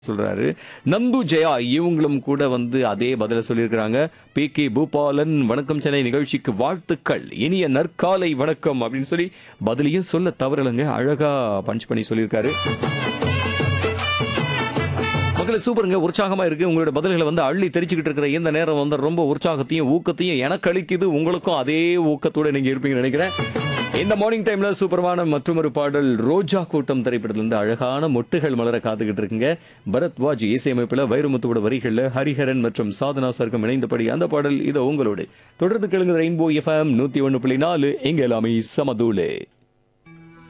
சொல்றாரு நந்து ஜெயா இவங்களும் கூட வந்து அதே பதில சொல்லியிருக்கிறாங்க பி கே பூபாலன் வணக்கம் சென்னை நிகழ்ச்சிக்கு வாழ்த்துக்கள் இனிய நற்காலை வணக்கம் அப்படின்னு சொல்லி பதிலையும் சொல்ல தவறலைங்க அழகா பஞ்ச் பண்ணி சொல்லியிருக்காரு மக்களை சூப்பருங்க உற்சாகமா இருக்கு உங்களோட பதில்களை வந்து அள்ளி தெரிச்சுக்கிட்டு இருக்கிற இந்த நேரம் வந்து ரொம்ப உற்சாகத்தையும் ஊக்கத்தையும் எனக்கு அளிக்குது உங்களுக்கும் அதே ஊக்கத்தோட நீங்க இருப்பீங்கன்னு நினைக்கிறேன் இந்த மார்னிங் டைம்ல சூப்பரமான மற்றொரு பாடல் ரோஜா கூட்டம் திரைப்படத்துல இருந்து அழகான மொட்டுகள் மலர காத்துக்கிட்டு இருக்குங்க பரத்வாஜ் இசையமைப்புல வைரமுத்துவோட வரிகள்ல ஹரிஹரன் மற்றும் சாதனா சர்க்கம் இணைந்தபடி அந்த பாடல் இது உங்களோடு தொடர்ந்து கேளுங்க ரெயின்போ எஃப்எம் நூத்தி ஒன்னு புள்ளி நாலு எங்க எல்லாமே சமதூளே